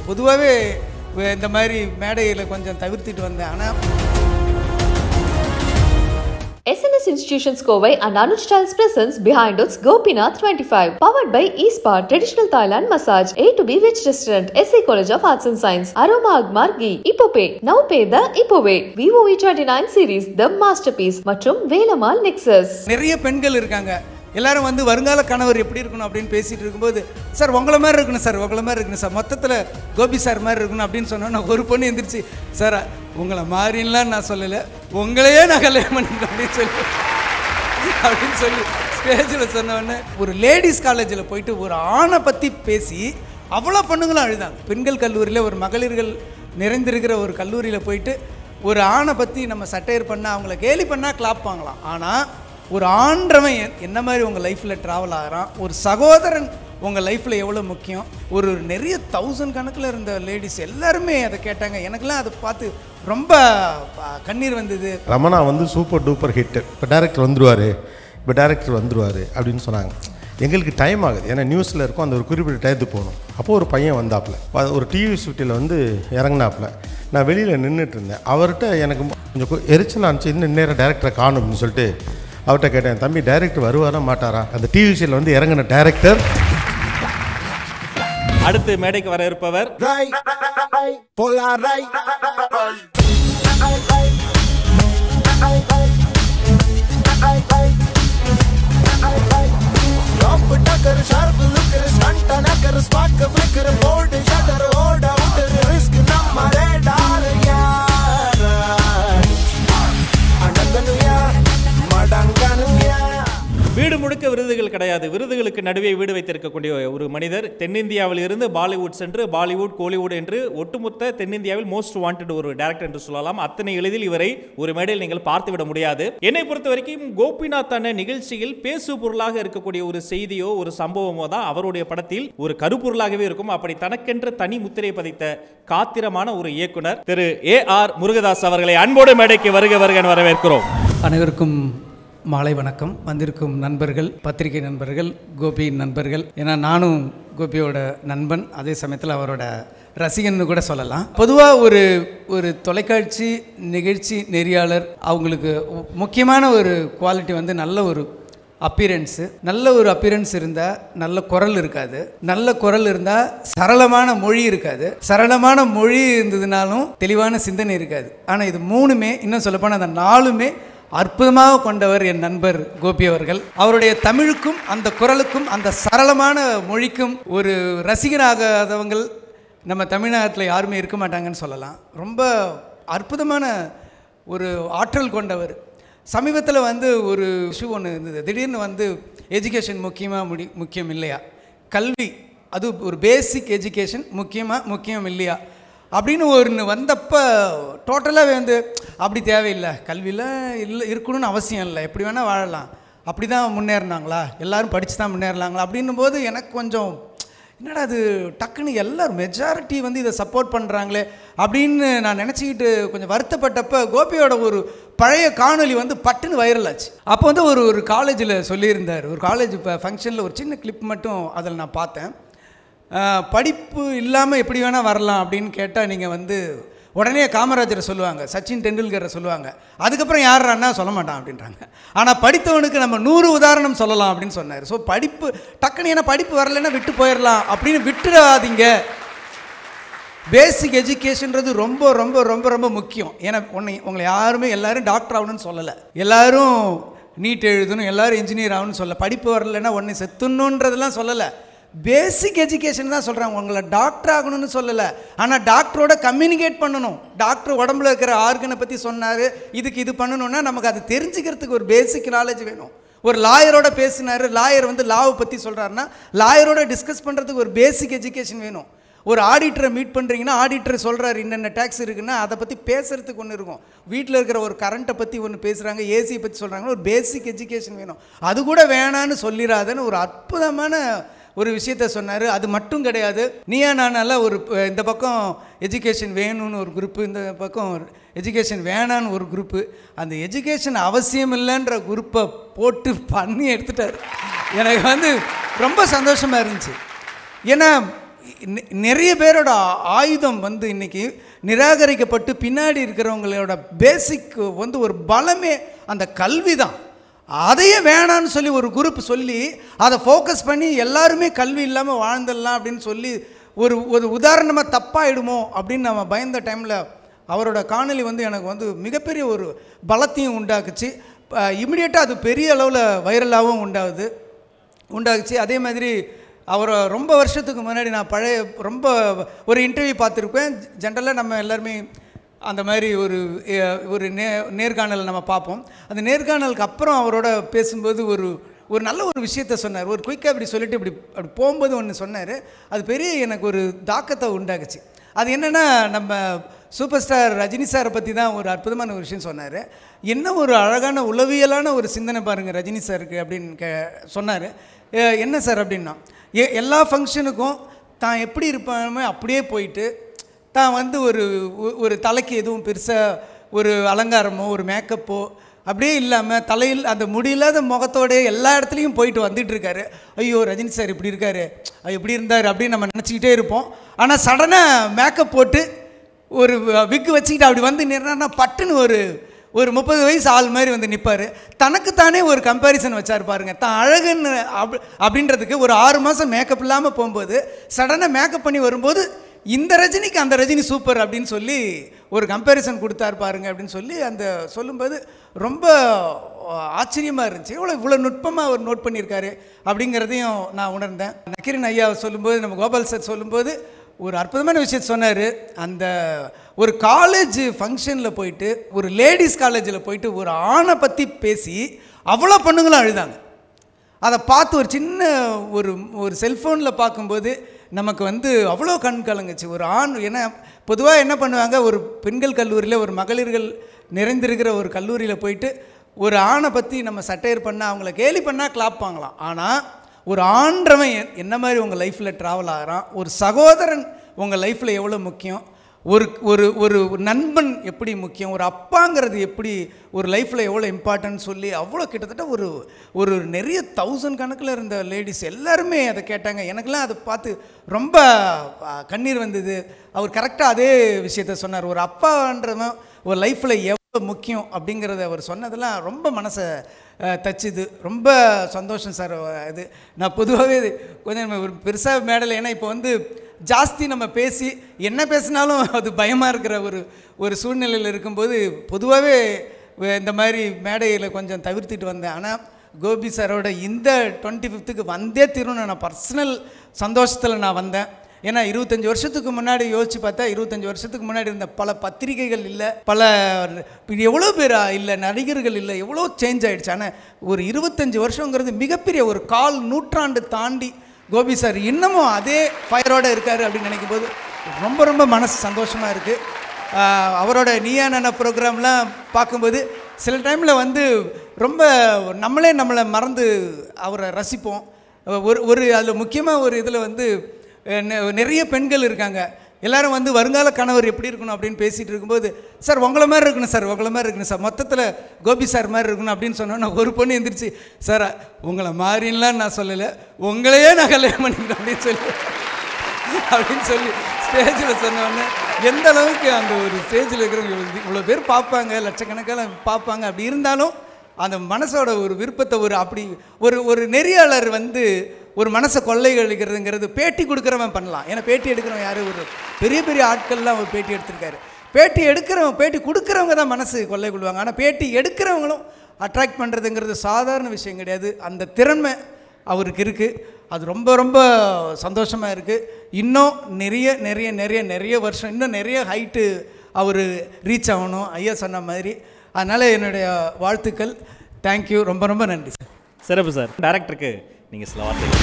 பொதுவாகவே இந்த மாதிரி மேடையில் கொஞ்சம் தவிர்த்துட்டு வந்தேன் ஆனால் SNS Institutions Kovai and Anuj Styles presents Behind Its Gopinath 25. Powered by eSpa Traditional Thailand Massage, A to B Rich Restaurant, SA College of Arts and Science, Aroma Agmar Ghee, Ipope, Now Pay the Ipope, Vivo V29 Series, The Masterpiece மற்றும் Velammal Nexus. நிறைய பெண்கள் இருக்காங்க எல்லாரும் வந்து வருங்கால கணவர் எப்படி இருக்கணும் அப்படின்னு பேசிட்டு இருக்கும்போது சார் உங்களை மாதிரி இருக்கணும் சார் உங்களை மாதிரி இருக்கணும் சார் மொத்தத்தில் கோபி சார் மாதிரி இருக்கணும் அப்படின்னு சொன்னோன்னா ஒரு பொண்ணு எந்திரிச்சு சார் உங்களை மாதிரிலாம் நான் சொல்லலை உங்களையே நான் கல்யாணம் பண்ணிக்கிறேன் அப்படின்னு சொல்லி அப்படின்னு சொல்லி ஸ்டேஜில் சொன்ன உடனே ஒரு லேடிஸ் காலேஜில் போயிட்டு ஒரு ஆணை பற்றி பேசி அவ்வளோ பொண்ணுங்களும் அழுதாங்க பெண்கள் கல்லூரியில் ஒரு மகளிர்கள் நிறைந்திருக்கிற ஒரு கல்லூரியில் போயிட்டு ஒரு ஆணை பற்றி நம்ம சட்டையர் பண்ணால் அவங்கள கேலி பண்ணால் கிளாப் வாங்கலாம் ஆனால் ஒரு ஆண்டவன் எ- என்ன மாதிரி உங்கள் லைஃப்பில் ட்ராவல் ஆகிறான் ஒரு சகோதரன் உங்கள் லைஃப்பில் எவ்வளோ முக்கியம் ஒரு நிறைய தௌசண்ட் கணக்கில் இருந்த லேடிஸ் எல்லாருமே அதை கேட்டாங்க எனக்கெல்லாம் அதை பார்த்து ரொம்ப ஆ, கண்ணீர் வந்தது ரமணா வந்து சூப்பர் டூப்பர் ஹிட் இப்போ டேரக்டர் வந்துருவார் இப்போ டேரக்டர் வந்துருவார் அப்படின்னு சொன்னாங்க எங்களுக்கு டைம் ஆகுது ஏன்னா நியூஸில் இருக்கும் அந்த ஒரு குறிப்பிட்ட டயத்துக்கு போகணும் அப்போது ஒரு பையன் வந்தாப்புல வ- ஒரு டிவி ஷூட்டில் வந்து இறங்கினாப்புல நான் வெளியில் நின்றுட்டு இருந்தேன் அவர்கிட்ட எனக்கு கொஞ்சம் கொ- எரிச்சல் அனுப்பிச்சு இன்னும் நேரம் டேரக்டரை காணும் அப்படின்னு சொல்லிட்டு அவர்கிட்ட கேட்டேன் தம்பி டேரக்டர் வருவாரா மாட்டாரா அந்த டிவி ஷோவில் வந்து இறங்கின டேரக்டர் அடுத்து மேடைக்கு வர இருப்பவர் right, polar right. Drop tucker, sharp looker, stunt knacker, spark flicker, board shutter, hold out, risk ನಮ್ಮ radar, yaar. அடங்கனு யார், மடங்கனு யார். வீடு முழுக்க விருதுகள் கிடையாது விருதுகளுக்கு நடுவே வீடு வைத்திருக்கக்கூடிய ஒரு மனிதர் தென்னிந்தியாவில் இருந்து பாலிவுட் சென்று பாலிவுட் கோலிவுட் என்று ஒட்டுமொத்த தென்னிந்தியாவில் மோஸ்ட் வாண்டட் ஒரு டேரக்டர் என்று சொல்லலாம் அத்தனை எளிதில் இவரை ஒரு மேடையில் நீங்கள் பார்த்துவிட முடியாது என்னை பொறுத்த வரைக்கும் கோபிநாத் அண்ணன் நிகழ்ச்சியில் பேசு பொருளாக இருக்கக்கூடிய ஒரு செய்தியோ ஒரு சம்பவமோ தான் அவருடைய படத்தில் ஒரு கருப்பொருளாகவே இருக்கும் அப்படி தனக்கென்ற தனி முத்திரை பதித்த காத்திரமான ஒரு இயக்குனர் திரு ஏ ஆர் முருகதாஸ் அவர்களை அன்போடு மேடைக்கு வருக வருக என வரவேற்கிறோம் அனைவருக்கும் மாலை வணக்கம் வந்திருக்கும் நண்பர்கள் பத்திரிகை நண்பர்கள் கோபியின் நண்பர்கள் ஏன்னா நானும் கோபியோட நண்பன் அதே சமயத்தில் அவரோட ரசிகன்னு கூட சொல்லலாம் பொதுவாக ஒரு ஒரு தொலைக்காட்சி நிகழ்ச்சி நெறியாளர் அவங்களுக்கு மு- முக்கியமான ஒரு குவாலிட்டி வந்து நல்ல ஒரு அப்பியரன்ஸு நல்ல ஒரு அப்பியரன்ஸ் இருந்தால் நல்ல குரல் இருக்காது நல்ல குரல் இருந்தால் சரளமான மொழி இருக்காது சரளமான மொழி இருந்ததுனாலும் தெளிவான சிந்தனை இருக்காது ஆனால் இது மூணுமே இன்னும் சொல்லப்போனால் அந்த நாலுமே அற்புதமாக கொண்டவர் என் நண்பர் கோபி அவர்கள் அவருடைய தமிழுக்கும் அந்த குரலுக்கும் அந்த சரளமான மொழிக்கும் ஒரு ரசிகராகாதவங்கள் நம்ம தமிழ்நாட்டில் யாருமே இருக்க மாட்டாங்கன்னு சொல்லலாம் ரொம்ப அற்புதமான ஒரு ஆற்றல் கொண்டவர் சமீபத்தில் வந்து ஒரு இஷ்யூ ஒன்று இருந்தது திடீர்னு வந்து எஜுகேஷன் முக்கியமாக முடி முக்கியம் இல்லையா கல்வி அது ஒரு பேசிக் எஜுகேஷன் முக்கியமாக முக்கியம் இல்லையா அப்படின்னு ஒன்று வந்தப்போ டோட்டலாகவே வந்து அப்படி தேவையில்லை கல்வியில் இல்லை இருக்கணும்னு அவசியம் இல்லை எப்படி வேணால் வாழலாம் அப்படி தான் முன்னேறினாங்களா எல்லாரும் படித்து தான் முன்னேறலாங்களா அப்படின்னும் போது எனக்கு கொஞ்சம் என்னடா அது டக்குன்னு எல்லாரும் மெஜாரிட்டி வந்து இதை சப்போர்ட் பண்ணுறாங்களே அப்படின்னு நான் நினச்சிக்கிட்டு கொஞ்சம் வருத்தப்பட்டப்ப கோபியோட ஒரு பழைய காணொளி வந்து பட்டுன்னு வைரல் ஆச்சு அப்போ வந்து ஒரு ஒரு காலேஜில் சொல்லியிருந்தார் ஒரு காலேஜ் இப்போ ஃபங்க்ஷனில் ஒரு சின்ன கிளிப் மட்டும் அதில் நான் பார்த்தேன் ஆஹ், படிப்பு இல்லாமல் எப்படி வேணால் வரலாம் அப்படின்னு கேட்டால் நீங்கள் வந்து உடனே காமராஜரை சொல்லுவாங்க சச்சின் டெண்டுல்கரை சொல்லுவாங்க அதுக்கப்புறம் யாருன்னா சொல்ல மாட்டான் அப்படின்றாங்க ஆனால் படித்தவனுக்கு நம்ம நூறு உதாரணம் சொல்லலாம் அப்படின்னு சொன்னார் ஸோ படிப்பு டக்குன்னு ஏன்னா படிப்பு வரலைன்னா விட்டு போயிடலாம் அப்படின்னு விட்டுடாதீங்க பேசிக் எஜுகேஷன்றது ரொம்ப ரொம்ப ரொம்ப ரொம்ப முக்கியம் ஏன்னா உன்னை உங்களை யாருமே எல்லாரும் டாக்டர் ஆகணும்னு சொல்லலை எல்லாரும் நீட் எழுதணும் எல்லாரும் இன்ஜினியர் ஆகணும்னு சொல்ல படிப்பு வரலைன்னா உன்னை செத்துணுன்றதெல்லாம் சொல்லலை பேசிக் எஜுகேஷன் தான் சொல்கிறாங்க உங்களை டாக்டர் ஆகணும்னு சொல்லலை ஆனால் டாக்டரோட கம்யூனிகேட் பண்ணணும் டாக்டர் உடம்புல இருக்கிற ஆர்கனை பற்றி சொன்னார் இதுக்கு இது பண்ணணும்னா நமக்கு அது தெரிஞ்சுக்கிறதுக்கு ஒரு பேசிக் நாலேஜ் வேணும் ஒரு லாயரோட பேசினார் லாயர் வந்து லாவை பற்றி சொல்கிறாருன்னா லாயரோட டிஸ்கஸ் பண்ணுறதுக்கு ஒரு பேசிக் எஜுகேஷன் வேணும் ஒரு ஆடிட்டரை மீட் பண்ணுறீங்கன்னா ஆடிட்டர் சொல்கிறாரு என்னென்ன டேக்ஸ் இருக்குன்னா அதை பற்றி பேசுகிறதுக்கு ஒன்று இருக்கும் வீட்டில் இருக்கிற ஒரு கரண்ட்டை பற்றி ஒன்று பேசுகிறாங்க ஏசியை பற்றி சொல்கிறாங்கன்னா ஒரு பேசிக் எஜுகேஷன் வேணும் அது கூட வேணான்னு சொல்லிடாதன்னு ஒரு அற்புதமான ஒரு விஷயத்த சொன்னார் அது மட்டும் கிடையாது நீயா நானால ஒரு ப- இந்த பக்கம் எஜுகேஷன் வேணும்னு ஒரு குரூப்பு இந்த பக்கம் எஜுகேஷன் வேணான்னு ஒரு குரூப்பு அந்த எஜுகேஷன் அவசியம் இல்லைன்ற குரூப்பை போட்டு பண்ணி எடுத்துட்டார் எனக்கு வந்து ரொம்ப சந்தோஷமாக இருந்துச்சு ஏன்னா நெ- நிறைய பேரோட ஆயுதம் வந்து இன்னைக்கு நிராகரிக்கப்பட்டு பின்னாடி இருக்கிறவங்களோட பேசிக் வந்து ஒரு பலமே அந்த கல்வி தான் அதையே வேணான்னு சொல்லி ஒரு குரூப் சொல்லி அதை ஃபோக்கஸ் பண்ணி எல்லாருமே கல்வி இல்லாமல் வாழ்ந்துடலாம் அப்படின்னு சொல்லி ஒரு ஒரு உதாரணமாக தப்பாயிடுமோ அப்படின்னு நம்ம பயந்த டைமில் அவரோட காணொளி வந்து எனக்கு வந்து மிகப்பெரிய ஒரு பலத்தையும் உண்டாக்குச்சு இமிடியேட்டாக அது பெரிய அளவில் வைரலாகவும் உண்டாகுது உண்டாகுச்சு அதே மாதிரி அவரை ரொம்ப வருஷத்துக்கு முன்னாடி நான் பழைய ரொம்ப ஒரு இன்டர்வியூ பார்த்துருப்பேன் ஜென்ரலாக நம்ம எல்லாருமே அந்த மாதிரி ஒரு அஹ், ஒரு நே நேர்காணல் நம்ம பார்ப்போம் அந்த நேர்காணலுக்கு அப்புறம் அவரோட பேசும்போது ஒரு ஒரு நல்ல ஒரு விஷயத்த சொன்னார் ஒரு குயிக்காக இப்படி சொல்லிட்டு இப்படி அப்படி போகும்போது ஒன்று சொன்னார் அது பெரிய எனக்கு ஒரு தாக்கத்தை உண்டாக்குச்சு அது என்னென்னா நம்ம சூப்பர் ஸ்டார் ரஜினி சாரை பற்றி தான் ஒரு அற்புதமான ஒரு விஷயம் சொன்னார் என்ன ஒரு அழகான உளவியலான ஒரு சிந்தனை பாருங்கள் ரஜினி சாருக்கு அப்படின்னு கே சொன்னார் என்ன சார் அப்படின்னா எ எல்லா ஃபங்க்ஷனுக்கும் தான் எப்படி இருப்பானோ அப்படியே போயிட்டு தான் வந்து ஒரு ஒ- ஒரு தலைக்கு எதுவும் பெருசாக ஒரு அலங்காரமோ ஒரு மேக்கப்போ அப்படியே இல்லாமல் தலையில் அந்த முடியில்லாத முகத்தோட எல்லா இடத்துலையும் போயிட்டு வந்துட்டு இருக்காரு ஐயோ ரஜினி சார் இப்படி இருக்காரு ஐயோ இப்படி இருந்தார் அப்படின்னு நம்ம நினச்சிக்கிட்டே இருப்போம் ஆனால் சடனாக மேக்கப் போட்டு ஒரு விக்கு வச்சுக்கிட்டு அப்படி வந்து நின்னா பட்டுன்னு ஒரு ஒரு முப்பது வயசு ஆள் மாதிரி வந்து நிற்பார் தனக்குத்தானே ஒரு கம்பேரிசன் வச்சார் பாருங்க தான் அழகுன்னு அப் அப்படின்றதுக்கு ஒரு ஆறு மாதம் மேக்கப் இல்லாமல் போகும்போது சடனாக மேக்கப் பண்ணி வரும்போது இந்த ரஜினிக்கு அந்த ரஜினி சூப்பர் அப்படின்னு சொல்லி ஒரு கம்பேரிசன் கொடுத்தாரு பாருங்க அப்படின்னு சொல்லி அந்த சொல்லும்போது ரொம்ப ஆச்சரியமாக இருந்துச்சு இவ்வளோ இவ்வளோ நுட்பமாக அவர் நோட் பண்ணியிருக்காரு அப்படிங்கிறதையும் நான் உணர்ந்தேன் நக்கீரன் ஐயா சொல்லும்போது நம்ம கோபால் சார் சொல்லும்போது ஒரு அற்புதமான விஷயத்தை சொன்னார் அந்த ஒரு காலேஜ் ஃபங்க்ஷனில் போயிட்டு ஒரு லேடிஸ் காலேஜில் போயிட்டு ஒரு ஆணை பற்றி பேசி அவ்வளோ பொண்ணுங்களும் அழுதாங்க அதை பார்த்து ஒரு சின்ன ஒரு ஒரு செல்ஃபோனில் பார்க்கும்போது நமக்கு வந்து அவ்வளோ கண் கலங்குச்சு ஒரு ஆண் ஏன்னா பொதுவாக என்ன பண்ணுவாங்க ஒரு பெண்கள் கல்லூரியில் ஒரு மகளிர்கள் நிறைந்திருக்கிற ஒரு கல்லூரியில் போயிட்டு ஒரு ஆணை பற்றி நம்ம சட்டையர் பண்ணால் அவங்கள கேலி பண்ணால் கிளாப் வாங்கலாம் ஆனால் ஒரு ஆன்றவன் எ- என்ன மாதிரி உங்கள் லைஃப்பில் ட்ராவல் ஆகிறான் ஒரு சகோதரன் உங்கள் லைஃப்பில் எவ்வளோ முக்கியம் ஒரு ஒரு ஒரு நண்பன் எப்படி முக்கியம் ஒரு அப்பாங்கிறது எப்படி ஒரு லைஃப்பில் எவ்வளோ இம்பார்ட்டன்ட் சொல்லி அவ்வளோ கிட்டத்தட்ட ஒரு ஒரு நிறைய தௌசண்ட் கணக்கில் இருந்த லேடிஸ் எல்லாருமே அதை கேட்டாங்க எனக்கெல்லாம் அதை பார்த்து ரொம்ப ஆ, கண்ணீர் வந்தது அவர் கரெக்டாக அதே விஷயத்த சொன்னார் ஒரு அப்பான்றவன் ஒரு லைஃப்பில் எவ்வளோ முக்கியம் அப்படிங்கிறத அவர் சொன்னதெல்லாம் ரொம்ப மனசை அஹ், தச்சுது ரொம்ப சந்தோஷம் சார் இது நான் பொதுவாகவே கொஞ்சம் நம்ம ஒரு பெருசாக மேடல் ஏன்னா இப்போ வந்து ஜாஸ்தி நம்ம பேசி என்ன பேசினாலும் அது பயமாக இருக்கிற ஒரு ஒரு சூழ்நிலையில் இருக்கும்போது பொதுவாகவே இந்த மாதிரி மேடையில் கொஞ்சம் தவிர்த்துட்டு வந்தேன் ஆனால் கோபி சாரோட இந்த டுவெண்ட்டி ஃபிஃப்த்துக்கு வந்தே திரும்ப நான் பர்சனல் சந்தோஷத்தில் நான் வந்தேன் ஏன்னா இருபத்தஞ்சி வருஷத்துக்கு முன்னாடி யோசிச்சு பார்த்தா இருபத்தஞ்சி வருஷத்துக்கு முன்னாடி இருந்த பல பத்திரிகைகள் இல்லை பல எவ்வளோ பேர் இல்லை நடிகர்கள் இல்லை எவ்வளோ சேஞ்ச் ஆயிடுச்சு ஆனால் ஒரு இருபத்தஞ்சி வருஷங்கிறது மிகப்பெரிய ஒரு கால் நூற்றாண்டு தாண்டி கோபி சார் இன்னமும் அதே ஃபயரோடு இருக்கார் அப்படின்னு நினைக்கும் போது ரொம்ப ரொம்ப மனசு சந்தோஷமாக இருக்குது ஆஹ் அவரோட நீயா நானா ப்ரோக்ராம்லாம் பார்க்கும்போது சில டைமில் வந்து ரொம்ப நம்மளே நம்மளை மறந்து அவரை ரசிப்போம் ஒரு ஒரு அதில் முக்கியமாக ஒரு இதில் வந்து அஹ் நெ- நிறைய பெண்கள் இருக்காங்க எல்லாரும் வந்து வருங்கால கணவர் எப்படி இருக்கணும் அப்படின்னு பேசிகிட்டு இருக்கும்போது சார் உங்களை மாதிரி இருக்கணும் சார் உங்களை மாதிரி இருக்கணும் சார் மொத்தத்தில் கோபி சார் மாதிரி இருக்கணும் அப்படின்னு சொன்னோன்னா ஒரு பொண்ணு எந்திரிச்சு சார் உங்களை மாதிரின்லாம் நான் சொல்லலை உங்களையே நான் கல்யாணம் பண்ணிக்கிறேன் அப்படின்னு சொல்லி அப்படின்னு சொல்லி ஸ்டேஜில் சொன்னோடனே எந்த அளவுக்கு அந்த ஒரு ஸ்டேஜில் இருக்கிறவங்க இவ்வளவு- இவ்வளோ பேர் பார்ப்பாங்க லட்சக்கணக்கான பார்ப்பாங்க அப்படி இருந்தாலும் அந்த மனசோட ஒரு விருப்பத்தை ஒரு அப்படி ஒரு ஒரு நெறியாளர் வந்து ஒரு மனசை கொள்ளையடிக்கிறதுங்கிறது பேட்டி கொடுக்குறவன் பண்ணலாம் ஏன்னா பேட்டி எடுக்கிறவன் யார் ஒரு பெரிய பெரிய ஆட்கள்லாம் ஒரு பேட்டி எடுத்திருக்காரு பேட்டி எடுக்கிறவங்க பேட்டி கொடுக்குறவங்க தான் மனசு கொள்ளை கொள்வாங்க ஆனால் பேட்டி எடுக்கிறவங்களும் அட்ராக்ட் பண்ணுறதுங்கிறது சாதாரண விஷயம் கிடையாது அந்த திறமை அவருக்கு இருக்குது அது ரொம்ப ரொம்ப சந்தோஷமாக இருக்குது இன்னும் நிறைய நிறைய நிறைய நிறைய வருஷம் இன்னும் நிறைய ஹைட்டு அவர் ரீச் ஆகணும் ஐயா சொன்ன மாதிரி அதனால் என்னுடைய வாழ்த்துக்கள் தேங்க்யூ ரொம்ப ரொம்ப நன்றி சார் சிறப்பு சார் டேரக்டருக்கு நீங்கள் சில வார்த்தைகள்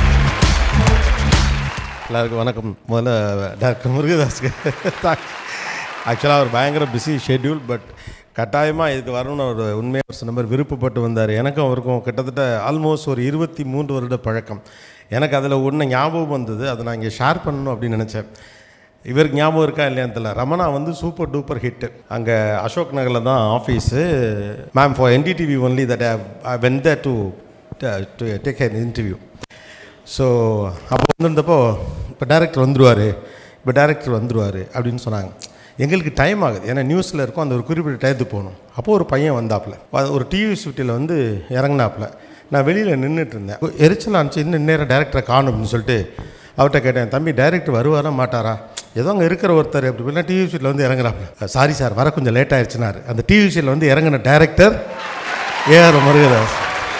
எல்லாருக்கும் வணக்கம் முதல்ல டாக்டர் முருகதாஸ்க்கு ஆக்சுவலாக அவர் பயங்கர பிஸி ஷெட்யூல் பட் கட்டாயமாக இதுக்கு வரணும்னு ஒரு உண்மையாக சொன்ன மாதிரி விருப்பப்பட்டு வந்தார் எனக்கும் அவருக்கும் கிட்டத்தட்ட ஆல்மோஸ்ட் ஒரு இருபத்தி மூன்று வருட பழக்கம் எனக்கு அதில் ஒன்று ஞாபகம் வந்தது அதை நான் இங்கே ஷேர் பண்ணணும் அப்படின்னு நினச்சேன் இவருக்கு ஞாபகம் இருக்கா இல்லையான்னு தெரியல ரமணா வந்து சூப்பர் டூப்பர் ஹிட் அங்கே அசோக் நகரில் தான் office ma'am for NDTV only that I went to take an interview so அப்போ வந்திருந்தப்போ இப்போ டேரக்டர் வந்துருவார் இப்போ டேரக்டர் வந்துருவார் அப்படின்னு சொன்னாங்க எங்களுக்கு டைம் ஆகுது ஏன்னா நியூஸில் இருக்கும் அந்த ஒரு குறிப்பிட்ட டயத்துக்கு போகணும் அப்போது ஒரு பையன் வந்தாப்புல வ- ஒரு டிவி ஷூட்டில் வந்து இறங்கினாப்புல நான் வெளியில் நின்றுட்டு இருந்தேன் எரிச்சல் அனுப்பிச்சு இன்னும் நேரம் டேரக்டரை காணும் அப்படின்னு சொல்லிட்டு அவர்கிட்ட கேட்டேன் தம்பி டைரக்டர் வருவாரா மாட்டாரா ஏதோ அங்கே இருக்கிற ஒருத்தர் அப்படி இப்படின்னா டிவி ஷீட்டில் வந்து இறங்குறாப்புல சாரி சார் வர கொஞ்சம் லேட் ஆயிடுச்சுனாரு அந்த டிவி ஷீட்டில் வந்து இறங்கின டேரக்டர் ஏஆர் முருகதாஸ்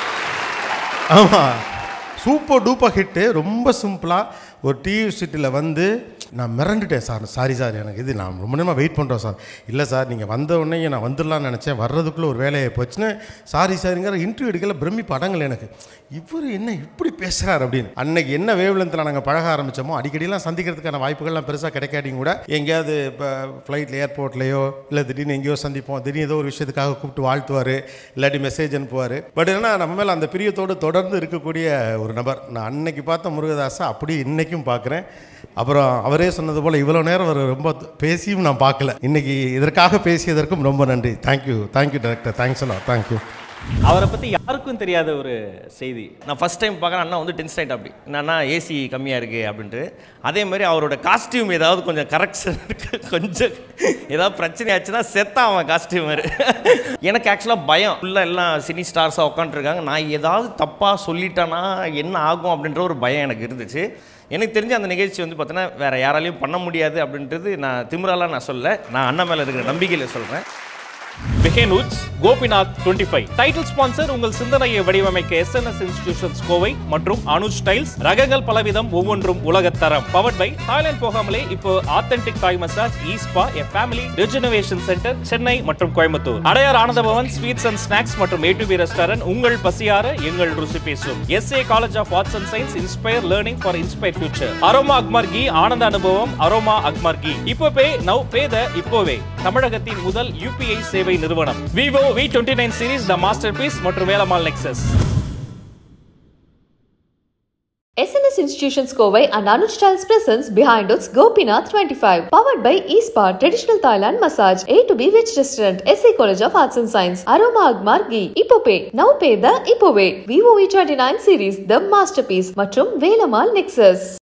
ஆமாம் சூப்பர் டூப்பர் ஹிட்டு ரொம்ப சிம்பிளாக ஒரு டிவி சிட்டியில் வந்து நான் மிரண்டுட்டேன் சார் சாரி சார் எனக்கு இது நான் ரொம்ப நேரமாக வெயிட் பண்ணுறோம் சார் இல்லை சார் நீங்கள் வந்த உடனே நான் வந்துடலாம்னு நினச்சேன் வர்றதுக்குள்ளே ஒரு வேலையை போச்சுன்னு சாரி சாரிங்கிற இன்டர்வியூ எடுக்கல பிரமி படங்கள் எனக்கு இவர் என்ன இப்படி பேசுகிறார் அப்படின்னு அன்னைக்கு என்ன வேவ்லத்தில் நாங்கள் பழக ஆரம்பித்தோமோ அடிக்கடிலாம் சந்திக்கிறதுக்கான வாய்ப்புகள்லாம் பெருசாக கிடைக்காட்டியும் கூட எங்கேயாவது இப்போ ஃப்ளைட்டில் ஏர்போர்ட்லேயோ இல்லை திடீர்னு எங்கேயோ சந்திப்போம் திடீர்னு ஏதோ ஒரு விஷயத்துக்காக கூப்பிட்டு வாழ்த்துவார் இல்லாட்டி மெசேஜ் அனுப்புவார் பட் என்னன்னா நம்ம மேலே அந்த பிரியத்தோடு தொடர்ந்து இருக்கக்கூடிய ஒரு நபர் நான் அன்னைக்கு பார்த்த முருகதாஸை அப்படியே இன்னைக்கும் பார்க்குறேன் அப்புறம் அவரே சொன்னது போல் இவ்வளோ நேரம் அவர் ரொம்ப பேசியும் நான் பார்க்கல இன்னைக்கு இதற்காக பேசியதற்கும் ரொம்ப நன்றி தேங்க்யூ தேங்க்யூ டேரக்டர் தேங்க்ஸ் எல்லாம் தேங்க்யூ அவரை பற்றி யாருக்கும் தெரியாத ஒரு செய்தி நான் ஃபஸ்ட் டைம் பார்க்குறேன் அண்ணா வந்து டென்ஸ் ஆகிட்டு அப்படி என்னன்னா ஏசி கம்மியாக இருக்குது அப்படின்ட்டு அதே மாதிரி அவரோட காஸ்டியூம் ஏதாவது கொஞ்சம் கரெக்ஷன் இருக்கு கொஞ்சம் ஏதாவது பிரச்சனை ஆச்சுன்னா செத்தான் அவன் காஸ்டியூமர் எனக்கு ஆக்சுவலாக பயம் ஃபுல்லாக எல்லாம் சினி ஸ்டார்ஸாக உட்காந்துருக்காங்க நான் ஏதாவது தப்பாக சொல்லிட்டேன்னா என்ன ஆகும் அப்படின்ற ஒரு பயம் எனக்கு இருந்துச்சு எனக்கு தெரிஞ்ச அந்த நிகழ்ச்சி வந்து பார்த்தோன்னா வேறு யாராலையும் பண்ண முடியாது அப்படின்றது நான் திமிராலாம் நான் சொல்ல நான் அண்ணன் மேலே இருக்கிற நம்பிக்கையில் சொல்கிறேன் Behindwoods Gopinath twenty five title sponsor உங்கள் சிந்தனையை வடிவமைக்க எஸ்என்எஸ் இன்ஸ்டிடியூஷன்ஸ் கோவை மற்றும் அனுஜ் டைல்ஸ் ரகங்கள் பலவிதம் ஒவ்வொன்றும் உலகத்தரம் பவர்ட் பை தாய்லாந்து போகாமலே இப்போ authentic Thai massage e spa a family rejuvenation centre Chennai மற்றும் கோயம்புத்தூர் அடையார் ஆனந்த பவன் ஸ்வீட்ஸ் அண்ட் ஸ்நாக்ஸ் மற்றும் ஏ டு பி ரெஸ்டாரண்ட் உங்கள் பசியார எங்கள் ருசி பேசும் SA college of arts and science inspire learning for inspire future aroma அக்மார் கீ ஆனந்த அனுபவம் அரோமா அக்மார் கீ இப்போ பே நவ் பே த இப்போவே தமிழகத்தின் முதல் யூபிஐ சேவை நிறுவனம் Vivo V twenty nine series the masterpiece மற்றும் Velammal nexus SNS Institutions Kovai and Anuj Styles presents Behind Its Gopinath 25. Powered by eSpa Traditional Thailand Massage, A to B Rich Restaurant, SA College of Arts and Science, Aroma Agmar Ghee, Ipope, Now Pay the Ipope, Vivo V29 Series, The Masterpiece மற்றும் Velammal Nexus.